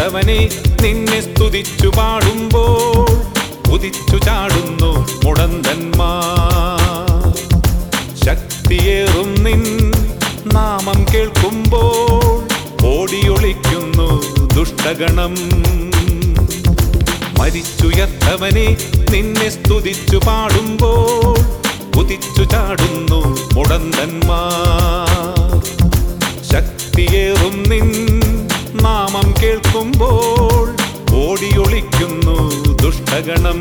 മരിച്ചുയർത്തവനെ നിന്നെ സ്തുതിച്ചു പാടുമ്പോൾ ഉദിച്ചു ചാടുന്നു മുടന്തന്മാർ ശക്തിയേറും നിൻ നാമം കേൾക്കുമ്പോൾ ഓടിയൊളിക്കുന്നു ദുഷ്ടഗണം മരിച്ചുയർത്തവനെ നിന്നെ സ്തുതിച്ചു പാടുമ്പോൾ ഉദിച്ചു ചാടുന്നു മുടന്തന്മാർ ശക്തിയേറും നിൻ നാമം കേൾക്കുമ്പോൾ ഓടിയൊളിക്കുന്നു ദുഷ്ടഗണം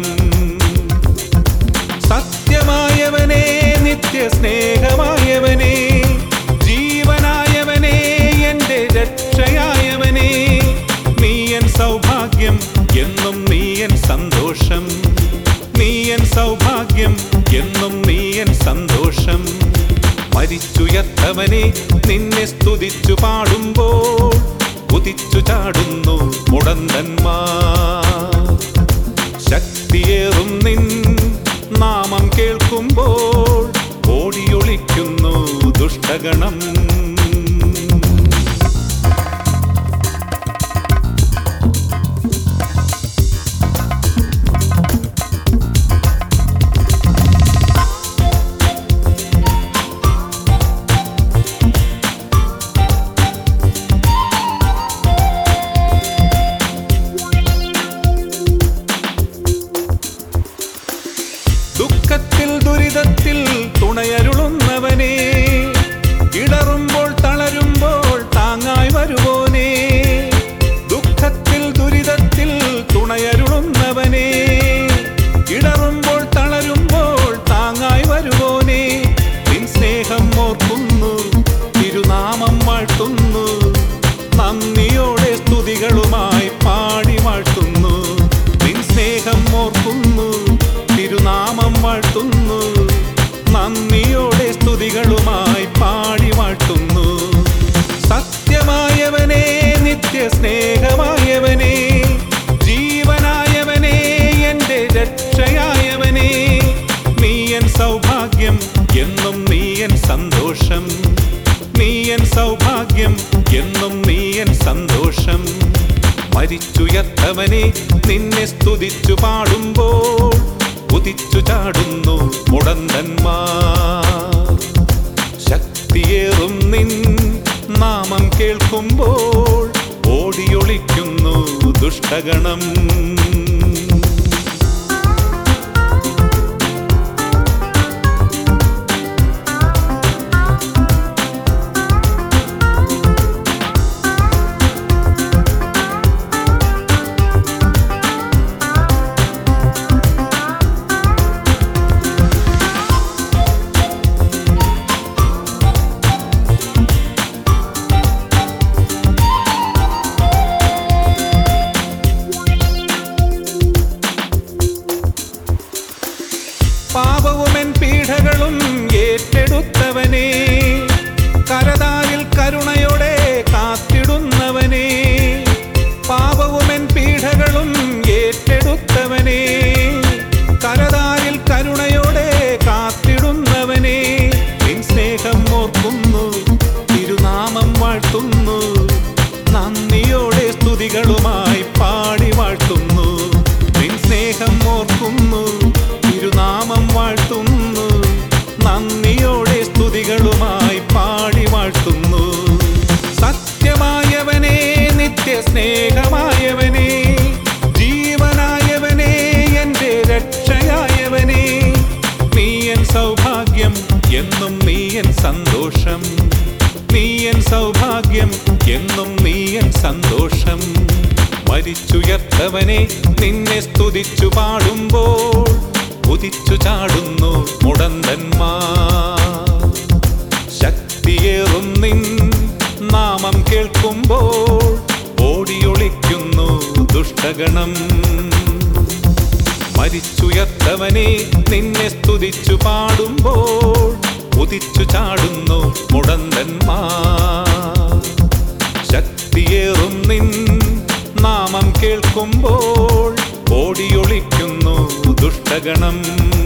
സത്യമായവനെ നിത്യസ്നേഹമായവനെ ജീവനായവനെ എൻ്റെ രക്ഷയായവനെ നീയൻ സൗഭാഗ്യം എന്നും നീയൻ സന്തോഷം നീയൻ സൗഭാഗ്യം എന്നും നീയൻ സന്തോഷം മരിച്ചുയർത്തവനെ നിന്നെ സ്തുതിച്ചു പാടുമ്പോൾ ഉദിച്ചു ചാടുന്നു മുടന്തന്മാർ ശക്തിയേറും നിൻ നാമം കേൾക്കുമ്പോൾ ഓടിയൊളിക്കുന്നു ദുഷ്ടഗണം ദുഃഖത്തിൽ ദുരിതത്തിൽ തുണയരുളുന്നവനെ ഇടറുമ്പോൾ തളരുമ്പോൾ താങ്ങായി വരുവോനെ ദുഃഖത്തിൽ ദുരിതത്തിൽ തുണയരുളുന്നവനെ ഇടറുമ്പോൾ തളരുമ്പോൾ താങ്ങായി വരുവോനെ നിൻ സ്നേഹം ഓർക്കുന്നു തിരുനാമം വാഴ്ത്തുന്നു നന്ദിയോടെ സ്തുതികളുമായി പാടി വാഴ്ത്തുന്നു നിൻ സ്നേഹം ഓർക്കുന്നു തിരുനാമം വാഴ്ത്തുന്നു നന്ദിയോടെ സ്തുതികളുമായി പാടി വാഴ്ത്തുന്നു സത്യമായവനെ നിത്യസ്നേഹമായവനെ ജീവനായവനെ എൻ്റെ രക്ഷയായവനെ നീയൻ സൗഭാഗ്യം എന്നും നീയൻ സന്തോഷം നീയൻ സൗഭാഗ്യം എന്നും നീയൻ സന്തോഷം മരിച്ചുയർത്തവനെ നിന്നെ സ്തുതിച്ചു പാടുമ്പോൾ ഉദിച്ചു ചാടുന്നു മുടന്തന്മാർ ശക്തിയേറും നിൻ നാമം കേൾക്കുമ്പോൾ ഓടിയൊളിക്കുന്നു ദുഷ്ടഗണം പാപവുമെൻ പീഠകളും ഏറ്റെടുത്തവനെ കരതാരിൽ കരുണയോടെ കാത്തിടുന്നവനെ പാപവുമെൻ പീഠകളും ഏറ്റെടുത്തവനെ കരതാരിൽ കരുണയോടെ കാത്തിടുന്നവനെ നിൻ സ്നേഹം ഓർക്കുന്നു തിരുനാമം വാഴ്ത്തുന്നു നന്ദിയോടെ സ്തുതികളുമായി പാടി വാഴ്ത്തുന്നു നിൻ സ്നേഹം ഓർക്കുന്നു തിരുനാമം വാഴ്ത്തുന്നു നന്ദിയോടെ സ്തുതികളുമായി പാടി വാഴ്ത്തുന്നു സത്യമായവനെ നിത്യസ്നേഹമായവനെ ജീവനായവനെ എൻ്റെ രക്ഷയായവനെ നീയൻ സൗഭാഗ്യം എന്നും നീയൻ സന്തോഷം നീയൻ സൗഭാഗ്യം എന്നും നീയൻ സന്തോഷം മരിച്ചുയർത്തവനെ നിന്നെ സ്തുതിച്ചു പാടുമ്പോൾ ഉദിച്ചു ചാടുന്നു മുടന്തന്മാർ ശക്തിയേറും നിൻ നാമം കേൾക്കുമ്പോൾ ഓടിയൊളിക്കുന്നു ദുഷ്ടഗണം മരിച്ചുയർത്തവനെ നിന്നെ സ്തുതിച്ചു പാടുമ്പോൾ ഉദിച്ചു ചാടുന്നു മുടന്തന്മാർ ശക്തിയേറും നിൻ നാമം കേൾക്കുമ്പോൾ ഓടിയൊളിക്കുന്നു ദുഷ്ടഗണം